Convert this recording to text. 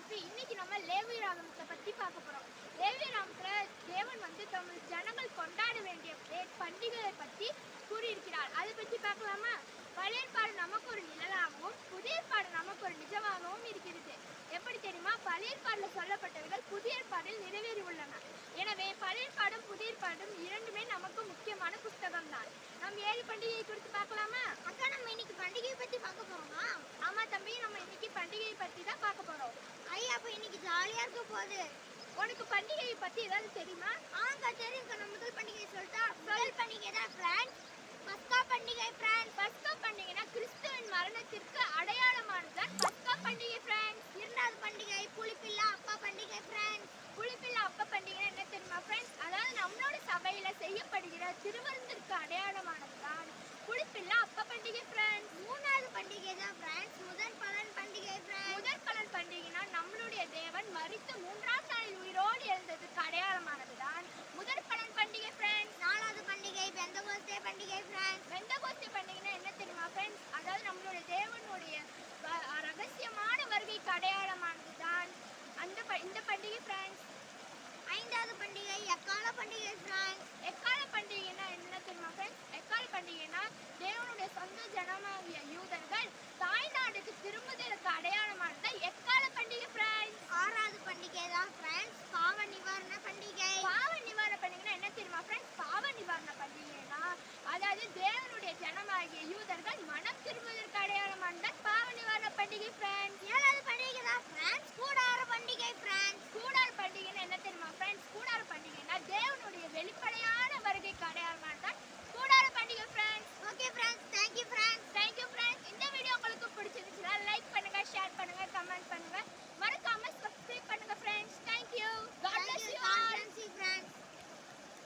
happy இன்னைக்கு நம்ம லேவி ராகமத்தை பத்தி பார்க்க போறோம் லேவி ராகத்துல தேவன் வந்து தமது ஜனங்கள் கொண்டாட வேண்டிய பே- பண்டிகையை பத்தி கூறியிருக்கிறார் அதை பத்தி பார்க்கலாமா பழைய ஏற்பாடு நமக்கு ஒரு நிழலாகவும் புதிய ஏற்பாடு நமக்கு ஒரு நிஜமாகவும் இருக்கிறது எப்படி தெரியுமா பழைய ஏற்பாடுல சொல்லப்பட்டவைகள் புதிய ஏற்பாடில் நிறைவேறி உள்ளன எனவே பழைய ஏற்பாடும் புதிய ஏற்பாடும் இரண்டுமே நமக்கு முக்கியமான புஸ்தகம் தான் நம்ம ஏழு பண்டிகையை குறித்து பார்க்கலாமா அக்கா நம்ம இன்னைக்கு பண்டிகையை பத்தி பார்க்க போறோமா ஆமா தம்பி நம்ம இன்னைக்கு பண்டிகையை பத்தி தான் பார்க்க போறோம் ஐயா அப்ப இன்னைக்கு ஜாலியா இருக்க போகுது உனக்கு பண்டிகையை பத்தி ஏதாவது தெரியுமா ஆங்கா தெரியுங்க நம்ம முதல் பண்டிகை சொல்லிட்டா முதல் பண்டிகை தான் பிரான்ஸ் பஸ்கா பண்டிகை பிரான்ஸ் பஸ்கா பண்டிகைனா கிறிஸ்துவின் மரணத்திற்கு அடையாளமானதுதான் பஸ்கா பண்டிகை ஃப்ரெண்ட்ஸ் இரண்டாவது பண்டிகை புளிப்பில்லா அப்பா பண்டிகை பிரான்ஸ் புளிப்பில்லா அப்ப பண்டிகை என்ன தெரியுமா ஃப்ரெண்ட்ஸ் அதாவது நம்மளோட சபையில செய்யப்படுகிற திருவருந்திற்கு அடையாளமானதுதான் புளிப்பில்லா அப்ப பண்டிகை ஃப்ரெண்ட்ஸ் மூணாவது பண்டிகை தான் பிரான்ஸ் முதல் பலன் பண்டிகை பிரான்ஸ் முதற் பலன் பண்டிகைனா நம்மளுடைய தேவன் மரித்து மூன்றாம் நாளில் உயிரோடு எழுந்ததுக்கு அடையாளமானதுதான் முதற் பலன் பண்டிகை ஃப்ரெண்ட்ஸ் நாலாவது பண்டிகை பெந்தகோஸ்தே பண்டிகை பிரான்ஸ் வெந்தகோஸ்தி பண்டிகைனா என்ன தெரியுமா ஃப்ரெண்ட்ஸ் அதாவது நம்மளுடைய தேவனுடைய வ- ரகசியமான வருகைக்கு அடையாளமானதுதான் அந்த ப- இந்த பண்டிகை ஃப்ரெண்ட்ஸ் ஐந்தாவது பண்டிகை எக்கால பண்டிகை பிரான்ஸ் எக்கால பண்டிகைனா என்ன தெரியுமா ஃப்ரெண்ட்ஸ் எக்கால பண்டிகைனா தேவனுடைய சொந்த ஜனமாகிய யூதர்கள் தாய்நாட்டுக்கு திரும்புதலுக்கு அடையாளமானது எக்கால பண்டிகை ஃப்ரெண்ட்ஸ் ஆறாவது பண்டிகை தான் பிரான்ஸ் பாவ நிவாரண பண்டிகை பாவ நிவாரண பண்டிகைனா என்ன தெரியுமா ஃப்ரெண்ட்ஸ் பாவ நிவாரண பண்டிகைனா அதாவது தேவனுடைய ஜனமாகிய யூதர்கள் மனம் திரும்புவதற்கு அடையாளமானது பாவ நிவாரண பண்டிகை ஃப்ரெண்ட்ஸ் ஏழாவது பண்டிகை தான் பிரான்ஸ் கூடார பண்டிகை பிரான்ஸ் கூடார் பண்டிகைன்னா என்ன தெரியுமா ஃப்ரெண்ட்ஸ் கூடார பண்டிகைனா தேவனுடைய வெளிப்படையான வருகைக்கு அடையாளமானது கூடார பண்டிகை ஃப்ரெண்ட்ஸ்